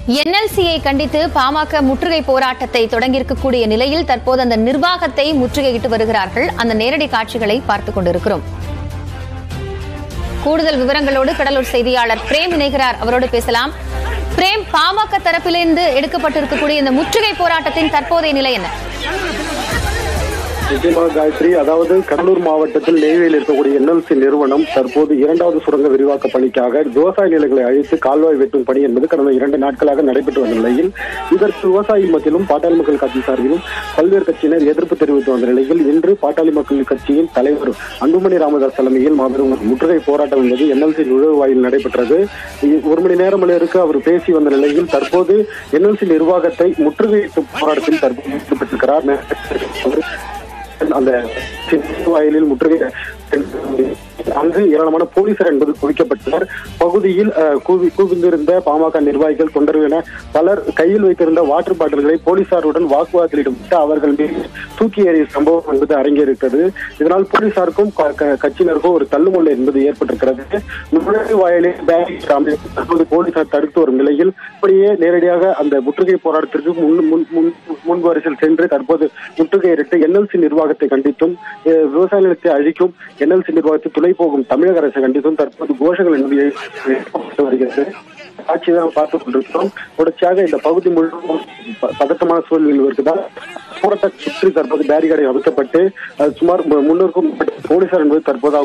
என்எல்சியை கண்டித்து பாமக முற்றுகை போராட்டத்தை தொடங்கியிருக்கக்கூடிய நிலையில் தற்போது அந்த நிர்வாகத்தை முற்றுகையிட்டு வருகிறார்கள் அந்த நேரடி காட்சிகளை பார்த்துக் கொண்டிருக்கிறோம் கூடுதல் விவரங்களோடு கடலூர் செய்தியாளர் பிரேம் இணைகிறார் அவரோடு பேசலாம் பிரேம் பாமக தரப்பிலிருந்து எடுக்கப்பட்டிருக்கக்கூடிய இந்த முற்றுகை போராட்டத்தின் தற்போதைய நிலை என்ன நிச்சயமாக காயத்ரி அதாவது கடலூர் மாவட்டத்தில் நெய்வேலியில் இருக்கக்கூடிய என்எல்சி நிறுவனம் தற்போது இரண்டாவது சுரங்க விரிவாக்க பணிக்காக விவசாய நிலங்களை அழித்து கால்வாய் வெட்டும் பணி என்பது கடந்த இரண்டு நாட்களாக நடைபெற்று வந்த நிலையில் இதற்கு விவசாயி மத்தியிலும் பாட்டாளி மக்கள் கட்சி சார்பிலும் பல்வேறு கட்சியினர் எதிர்ப்பு தெரிவித்து வந்த நிலையில் இன்று பாட்டாளி மக்கள் கட்சியின் தலைவர் அன்புமணி ராமதாஸ் தலைமையில் மாபெரும் முற்றுகை போராட்டம் என்பது என்எல்சி நுழைவாயில் நடைபெற்றது இ- ஒரு மணி நேரம் அளவிற்கு அவர் பேசி வந்த நிலையில் தற்போது என்எல்சி நிர்வாகத்தை முற்றுகையிட்டு போராட்டத்தில் தற்போது ஈடுபட்டிருக்கிறார் அவர் அந்த வயலில் முற்றுகை அங்கு ஏராளமான போலீசார் என்பது குவிக்கப்பட்டனர் பகுதியில் அஹ், கூவி குவிந்திருந்த பாமக நிர்வாகிகள் தொண்டர்கள் என பலர் கையில் வைத்திருந்த வாட்டர் பாட்டில்களை போலீசாருடன் வாக்குவாதத்தில் ஈடுபட்டு அவர்கள் மீது தூக்கி எறிய சம்பவம் என்பது அரங்கேறிட்டது இதனால் போலீசாருக்கும் க- க- கட்சியினருக்கும் ஒரு தள்ளுமுள்ளு என்பது ஏற்பட்டிருக்கிறது நுழைவு வாயிலில் பேரிகேட் அமைத்து தற்போது போலீசார் தடுத்து வரும் நிலையில் இப்படியே நேரடியாக அந்த முற்றுகை போராட்டத்திற்கு முன் முன் முன் முன் வரிசையில் சென்று தற்போது முற்றுகையிட்டு என்எல்சி நிர்வாகத்தை கண்டித்தும் அஹ், விவசாய நிலத்தை அழிக்கும் என்எல்சி நிர்வாகத்தை துணை போகும் தமிழக அரசை கண்டித்தும் தற்போது கோஷங்கள் என்பது எழுப்பப்பட்டு வருகிறது காட்சி தான் பார்த்துக் கொண்டிருக்கிறோம் தொடர்ச்சியாக இந்த பகுதி முழுவதும் ப- பதட்டமான சூழ்நிலையில் இருக்குதால் போராட்டத்தை சுற்றி தற்போது பேரிகார்டை அமைக்கப்பட்டு அது சுமார் மு- முன்னூறுக்கும் மேற்பட்ட போலீசார் என்பது தற்போது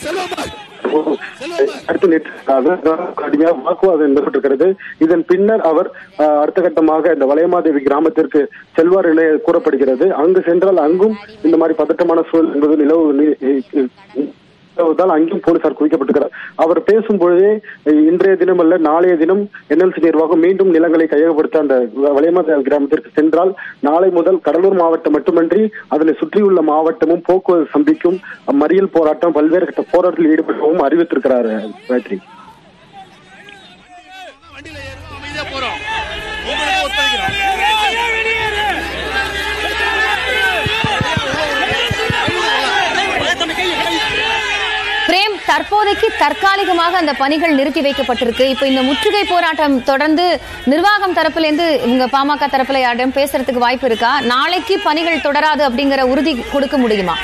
அடுத்து நிறுத்திருக்காங்க கடுமையாக வாக்குவாதம் நடைபெற்றிருக்கிறது இதன் பின்னர் அவர் அஹ், அடுத்த கட்டமாக இந்த வளையமாதேவி கிராமத்திற்கு செல்வார் என கூறப்படுகிறது அங்கு சென்றால் அங்கும் இந்த மாதிரி பதட்டமான சூழல் என்பது நிலவு நி- நிலவுவதால் அங்கேயும் போலீசார் குவிக்கப்பட்டிருக்கிறார் அவர் பேசும் பொழுதே அஹ், இன்றைய தினம் அல்ல நாளைய தினம் என்எல்சி நிர்வாகம் மீண்டும் நிலங்களை கையகப்படுத்த அந்த வளையமாதேவி கிராமத்திற்கு சென்றால் நாளை முதல் கடலூர் மாவட்டம் மட்டுமன்றி அதனை சுற்றியுள்ள மாவட்டமும் போக்குவரத்து சந்திக்கும் மறியல் போராட்டம் பல்வேறு கட்ட போராட்டத்தில் ஈடுபடவும் அறிவித்திருக்கிறார் காயத்ரி வண்டியில ஏறுவோம் அமைதியா போறோம் உங்களுக்கு ஒத்துழைக்கிறோம் பிரேம் தற்போதைக்கு தற்காலிகமாக அந்த பணிகள் நிறுத்தி வைக்கப்பட்டிருக்கு இப்போ இந்த முற்றுகை போராட்டம் தொடர்ந்து நிர்வாகம் தரப்பிலேருந்து இவங்க பாமக தரப்புல யாரிடம் பேசுறதுக்கு வாய்ப்பு இருக்கா நாளைக்கு பணிகள் தொடராது அப்படிங்கிற உறுதி கொடுக்க முடியுமா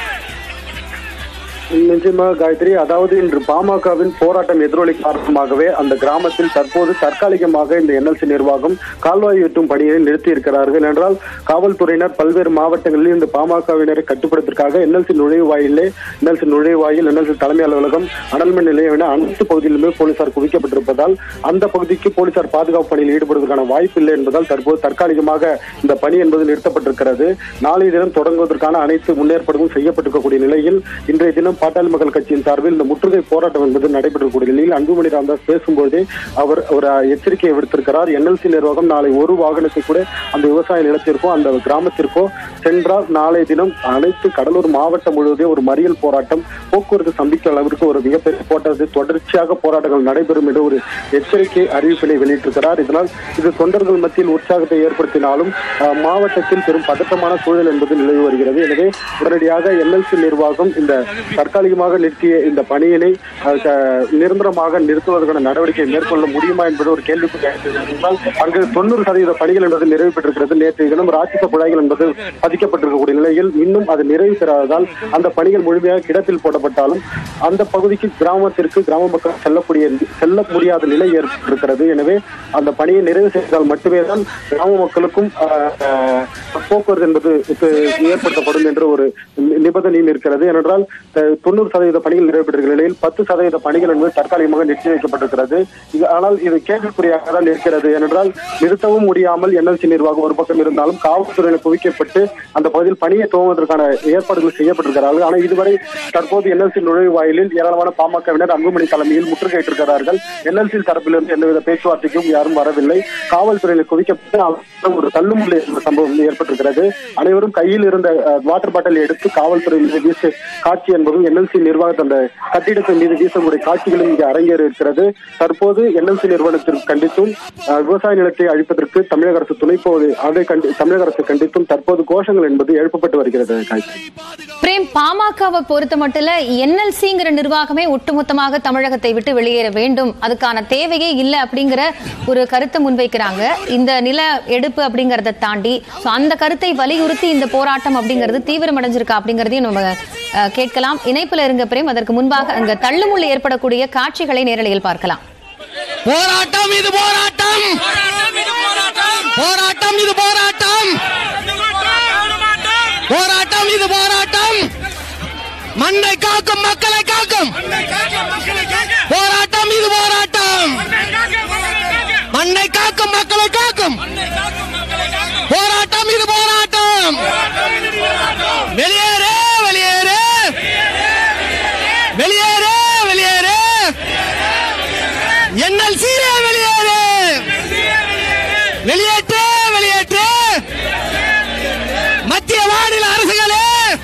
நிச்சயமாக காயத்ரி அதாவது இன்று பாமகவின் போராட்டம் எதிரொலி காரணமாகவே அந்த கிராமத்தில் தற்போது தற்காலிகமாக இந்த என்எல்சி நிர்வாகம் கால்வாய் வெட்டும் பணியை நிறுத்தி இருக்கிறார்கள் என்றால் காவல்துறையினர் பல்வேறு மாவட்டங்களில் இந்த பாமகவினரை கட்டுப்படுத்துவதற்காக என்எல்சி நுழைவாயிலே என்எல்சி நுழைவாயில் என்எல்சி தலைமை அலுவலகம் அனல்மின் நிலையம் என அனைத்து பகுதியிலுமே போலீசார் குவிக்கப்பட்டிருப்பதால் அந்த பகுதிக்கு போலீசார் பாதுகாப்பு பணியில் ஈடுபடுவதற்கான வாய்ப்பு இல்லை என்பதால் தற்போது தற்காலிகமாக இந்த பணி என்பது நிறுத்தப்பட்டிருக்கிறது நாளைய தினம் தொடங்குவதற்கான அனைத்து முன்னேற்பாடுகளும் செய்யப்பட்டிருக்கக்கூடிய நிலையில் இன்றைய தினம் பாட்டாளி மக்கள் கட்சியின் சார்பில் இந்த முற்றுகை போராட்டம் என்பது நடைபெறக்கூடிய நிலையில் அன்புமணி ராமதாஸ் பேசும்போதே அவர் ஒரு எச்சரிக்கையை விடுத்திருக்கிறார் என்எல்சி நிர்வாகம் நாளை ஒரு வாகனத்தை கூட அந்த விவசாய நிலத்திற்கோ அந்த கிராமத்திற்கோ சென்றால் நாளைய தினம் அனைத்து கடலூர் மாவட்டம் முழுவதும் ஒரு மறியல் போராட்டம் போக்குவரத்து சந்திக்க அளவிற்கு ஒரு மிகப்பெரிய போராட்டத்தை தொடர்ச்சியாக போராட்டங்கள் நடைபெறும் என்று ஒரு எச்சரிக்கை அறிவிப்பினை வெளியிட்டிருக்கிறார் இதனால் இது தொண்டர்கள் மத்தியில் உற்சாகத்தை ஏற்படுத்தினாலும் அஹ், மாவட்டத்தில் பெரும் பதட்டமான சூழல் என்பது நிலவி வருகிறது எனவே உடனடியாக என்எல்சி நிர்வாகம் இந்த தற்காலிகமாக நிறுத்திய இந்த பணியினை அஹ், க- நிரந்தரமாக நிறுத்துவதற்கான நடவடிக்கை மேற்கொள்ள முடியுமா என்பது ஒரு கேள்விக்குறியாக இருக்கிறது. அங்கு தொண்ணூறு சதவீத பணிகள் என்பது நிறைவு பெற்றிருக்கிறது நேற்று தினம் ராட்சச குழாய்கள் என்பது பதிக்கப்பட்டிருக்கக்கூடிய நிலையில் இன்னும் அது நிறைவு பெறாததால் அந்த பணிகள் முழுமையாக கிடப்பில் போடப்பட்டாலும் அந்த பகுதிக்கு கிராமத்திற்கு கிராம மக்கள் செல்லக்கூடிய செல்ல முடியாத நிலை ஏற்பட்டிருக்கிறது எனவே அந்த பணியை நிறைவு செய்தால் மட்டுமே தான் கிராம மக்களுக்கும் அஹ், அஹ், போக்குவரத்து என்பது இப்ப ஏற்படுத்தப்படும் என்ற ஒரு நி- நிபந்தனையும் இருக்கிறது ஏனென்றால் அஹ், தொண்ணூறு சதவீத பணிகள் நிறைவேற்றிருக்கிற நிலையில் பத்து சதவீத பணிகள் என்பது தற்காலிகமாக நிறுத்தி வைக்கப்பட்டிருக்கிறது இது ஆனால் இது கேள்விக்குறியாக தான் இருக்கிறது ஏனென்றால் நிறுத்தவும் முடியாமல் என்எல்சி நிர்வாகம் ஒரு பக்கம் இருந்தாலும் காவல்துறையினர் குவிக்கப்பட்டு அந்த பகுதியில் பணியை துவங்குவதற்கான ஏற்பாடுகள் செய்யப்பட்டிருக்கிறார்கள் ஆனால் இதுவரை தற்போது என்எல்சி நுழைவாயிலில் ஏராளமான பாமகவினர் அன்புமணி தலைமையில் முற்றுகையிட்டிருக்கிறார்கள் என்எல்சி தரப்பிலிருந்து எந்தவித பேச்சுவார்த்தைக்கும் யாரும் வரவில்லை காவல்துறையினர் குவிக்கப்பட்டு அவர்கள் ஒரு தள்ளுமுள்ளு என்ற சம்பவம் ஏற்பட்டிருக்கிறது அனைவரும் கையில் இருந்த அஹ், வாட்டர் பாட்டில் எடுத்து காவல் காவல்துறை மீது வீச காட்சி என்பதும் என்எல்சி நிர்வாகத்தை அந்த கட்டிடத்தின் மீது வீசக்கூடிய காட்சிகளும் இங்கே அரங்கேறி இருக்கிறது தற்போது என்எல்சி நிறுவனத்திற்கு கண்டித்தும் அஹ், விவசாய நிலத்தை அழிப்பதற்கு தமிழக அரசு துணை போவது அதை கண்டி தமிழக அரசு கண்டித்தும் தற்போது கோஷங்கள் என்பது எழுப்பப்பட்டு வருகிறது காய்ச்சி பிரேம் பாமகவை பொறுத்த மட்டும் என்எல்சிங்கிற நிர்வாகமே ஒட்டுமொத்தமாக தமிழகத்தை விட்டு வெளியேற வேண்டும் அதுக்கான தேவையே இல்லை அப்படிங்கிற ஒரு கருத்தை முன்வைக்கிறாங்க இந்த நில எடுப்பு அப்படிங்கறத தாண்டி so அந்த கருத்தை வலியுறுத்தி இந்த போராட்டம் அப்படிங்கிறது தீவிரமடைஞ்சிருக்கா அப்படிங்கறதையும் நம்ம அஹ், கேட்கலாம் இணைப்புல இருங்க பிரேம் அதற்கு முன்பாக அங்க தள்ளுமுள்ளு ஏற்படக்கூடிய காட்சிகளை நேரலையில் பார்க்கலாம் போராட்டம் இது போராட்டம் போராட்டம் இது போராட்டம் போராட்டம் இது போராட்டம் மண்ணை காக்கும் மக்களை காக்கும் போராட்டம் இது போராட்டம் மண்ணை காக்கும் மக்களை காக்கும் போராட்டம் இது போராட்டம் வெளியேறு வெளியேறு வெளியேறு வெளியேறு என்எல்சி வெளியேறு வெளியேற்று வெளியேற்று மத்திய மாநில அரசுகளே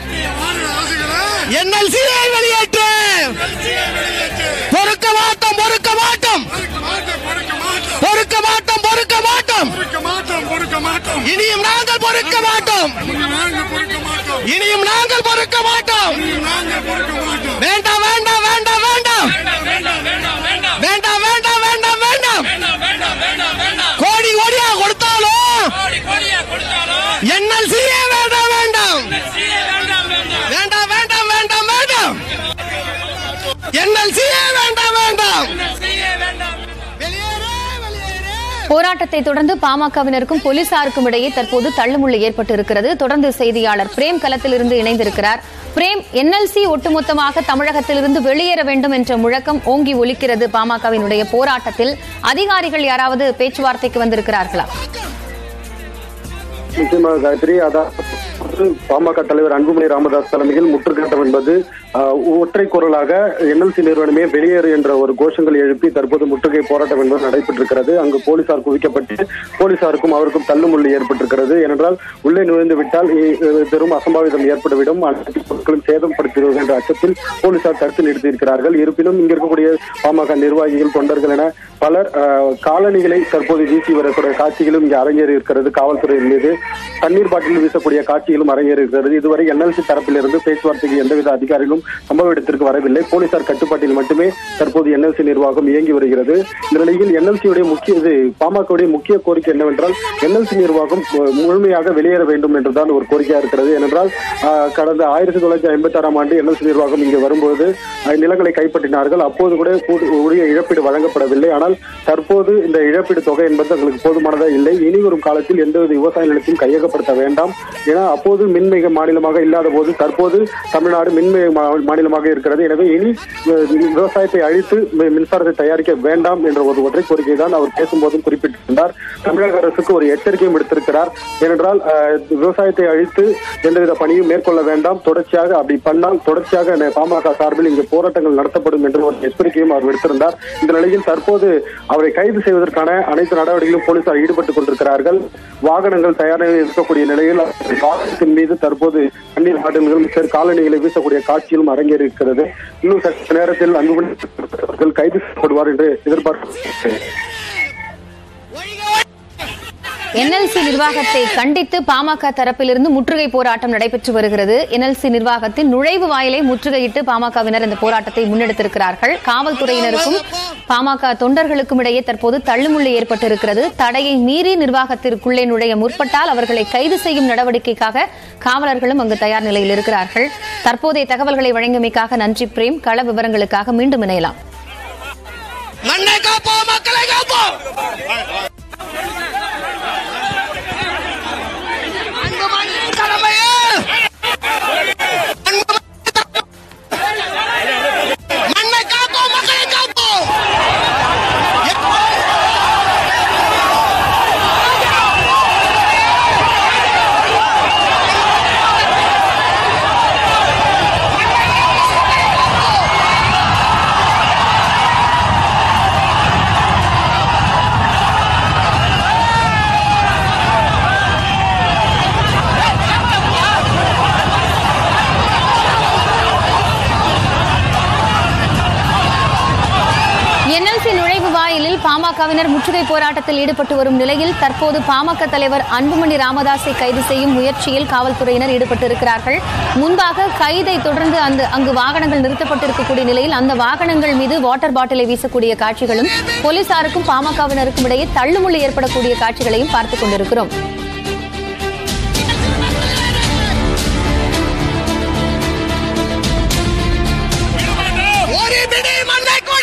என்எல்சி வெளியேற்று பொறுக்க மாட்டோம் பொறுக்க மாட்டோம் பொறுக்க மாட்டோம் பொறுக்க மாட்டோம் இனியும் நாங்கள் பொறுக்க மாட்டோம் இனியும் நாங்கள் பொறுக்க மாட்டோம் வேண்டாம் வேண்டாம் வேண்டாம் வேண்டாம் வேண்டாம் வேண்டாம் வேண்டாம் வேண்டாம் கோடி கோடியா கொடுத்தாலும் என்எல்சியே வேண்டாம் வேண்டாம் வேண்டாம் வேண்டாம் வேண்டாம் வேண்டாம் என்எல்சியே வேண்டாம் வேண்டாம் வெளியேறு வெளியேறு போராட்டத்தை தொடர்ந்து பாமகவினருக்கும் போலீசாருக்கும் இடையே தற்போது தள்ளுமுள்ளு ஏற்பட்டு இருக்கிறது தொடர்ந்து செய்தியாளர் பிரேம் களத்திலிருந்து இணைந்திருக்கிறார் பிரேம் என்எல்சி ஒட்டுமொத்தமாக தமிழகத்திலிருந்து வெளியேற வேண்டும் என்ற முழக்கம் ஓங்கி ஒலிக்கிறது பாமகவினுடைய போராட்டத்தில் அதிகாரிகள் யாராவது பேச்சுவார்த்தைக்கு வந்திருக்கிறார்களா நிச்சயமாக காயத்ரி அதாவது பாமக தலைவர் அன்புமணி ராமதாஸ் தலைமையில் முற்றுகையிட்டம் என்பது ஆஹ், ஒற்றை குரலாக என்எல்சி நிறுவனமே வெளியேறு என்ற ஒரு கோஷங்கள் எழுப்பி தற்போது முற்றுகை போராட்டம் என்பது நடைபெற்றிருக்கிறது அங்கு போலீசார் குவிக்கப்பட்டு போலீசாருக்கும் அவருக்கும் தள்ளுமுள்ளு ஏற்பட்டிருக்கிறது ஏனென்றால் உள்ளே நுழைந்து விட்டால் இ- இ- பெரும் அசம்பாவிதம் ஏற்பட்டுவிடும் அனைத்து பொருட்களும் சேதப்படுத்திடுவது என்ற அச்சத்தில் போலீசார் தடுத்து நிறுத்தியிருக்கிறார்கள் இருப்பினும் இங்க இருக்கக்கூடிய பாமக நிர்வாகிகள் தொண்டர்கள் என பலர் ஆஹ், காலணிகளை தற்போது வீசி வரக்கூடிய காட்சிகளும் இங்கே அரங்கேறி இருக்கிறது காவல்துறையின் மீது தண்ணீர் பாட்டில் வீசக்கூடிய காட்சிகளும் அரங்கேறி இருக்கிறது இதுவரை என்எல்சி தரப்பிலிருந்து பேச்சுவார்த்தைக்கு எந்தவித அதிகாரிகளும் சம்பவ இடத்திற்கு வரவில்லை போலீசார் கட்டுப்பாட்டில் மட்டுமே தற்போது என்எல்சி நிர்வாகம் இயங்கி வருகிறது இந்த நிலையில் என்எல்சியுடைய முக்கிய இது பாமகவுடைய முக்கிய கோரிக்கை என்னவென்றால் என்எல்சி நிர்வாகம் அஹ், முழுமையாக வெளியேற வேண்டும் என்றுதான் ஒரு கோரிக்கையா இருக்கிறது ஏனென்றால் ஆஹ், கடந்த ஆயிரத்தி தொள்ளாயிரத்தி ஐம்பத்தி ஆறாம் ஆண்டு என்எல்சி நிர்வாகம் இங்கே வரும்போது அஹ், நிலங்களை கைப்பற்றினார்கள் அப்போது கூட கூடு- உரிய இழப்பீடு வழங்கப்படவில்லை ஆனால் தற்போது இந்த இழப்பீடு தொகை என்பது தங்களுக்கு போதுமானதா இல்லை இனி வரும் காலத்தில் எந்தவித விவசாய நிலத்தையும் கையகப்படுத்த வேண்டாம் ஏன்னா அப்போது மின்மிக மாநிலமாக இல்லாத போது தற்போது தமிழ்நாடு மின்மிக மா- மாநிலமாக இருக்கிறது எனவே இனி அஹ், விவசாயத்தை அழித்து மி- மின்சாரத்தை தயாரிக்க வேண்டாம் என்ற ஒரு ஒற்றை கோரிக்கை தான் அவர் பேசும்போதும் குறிப்பிட்டிருந்தார் தமிழக அரசுக்கு ஒரு எச்சரிக்கையும் விடுத்திருக்கிறார் ஏனென்றால் அஹ், விவசாயத்தை அழித்து எந்தவித பணியும் மேற்கொள்ள வேண்டாம் தொடர்ச்சியாக அப்படி பண்ணால் தொடர்ச்சியாக ந- பாமக சார்பில் இங்கு போராட்டங்கள் நடத்தப்படும் என்று ஒரு எச்சரிக்கையும் அவர் விடுத்திருந்தார் இந்த நிலையில் தற்போது அவரை கைது செய்வதற்கான அனைத்து நடவடிக்கைகளும் போலீசார் ஈடுபட்டுக் கொண்டிருக்கிறார்கள் வாகனங்கள் தயார் நிலையில் இருக்கக்கூடிய நிலையில் வாகனத்தின் மீது தற்போது தண்ணீர் பாட்டில்களும் சரி காலணிகளை வீசக்கூடிய காட்சியிலும் அரங்கேறி இருக்கிறது இன்னும் சற்று நேரத்தில் அன்புமணி அவர்கள் கைது செய்யப்படுவார் என்று எதிர்பார்க்கிறேன் என்எல்சி நிர்வாகத்தை கண்டித்து பாமக தரப்பிலிருந்து முற்றுகை போராட்டம் நடைபெற்று வருகிறது என்எல்சி நிர்வாகத்தின் நுழைவு வாயிலை முற்றுகையிட்டு பாமகவினர் இந்த போராட்டத்தை முன்னெடுத்திருக்கிறார்கள் காவல்துறையினருக்கும் பாமக தொண்டர்களுக்கும் இடையே தற்போது தள்ளுமுள்ளு ஏற்பட்டிருக்கிறது தடையை மீறி நிர்வாகத்திற்குள்ளே நுழைய முற்பட்டால் அவர்களை கைது செய்யும் நடவடிக்கைக்காக காவலர்களும் அங்கு தயார் நிலையில் இருக்கிறார்கள் தற்போதைய தகவல்களை வழங்கியமைக்காக நன்றி பிரேம் கள விவரங்களுக்காக மீண்டும் இணையலாம் மண்ணை காப்போம் மக்களை காப்போம் அன்புமணியின் தலைமையே அன்புமணியின் தலைமை. மண்ணை காப்போம் மக்களை காப்போம் Hey! பாமகவினர் முற்றுகை போராட்டத்தில் ஈடுபட்டு வரும் நிலையில் தற்போது பாமக தலைவர் அன்புமணி ராமதாஸை கைது செய்யும் முயற்சியில் காவல்துறையினர் ஈடுபட்டிருக்கிறார்கள் முன்பாக கைதை தொடர்ந்து அந்த அங்கு வாகனங்கள் நிறுத்தப்பட்டிருக்கக்கூடிய நிலையில் அந்த வாகனங்கள் மீது வாட்டர் பாட்டிலை வீசக்கூடிய காட்சிகளும் போலீசாருக்கும் பாமகவினருக்கும் இடையே தள்ளுமுள்ளு ஏற்படக்கூடிய காட்சிகளையும் பார்த்துக் கொண்டிருக்கிறோம் ஒரு பிடி மண்ணை கூட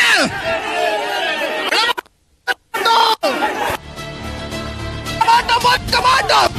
மாட்டோம் மாட்டோம் மாட்டோம்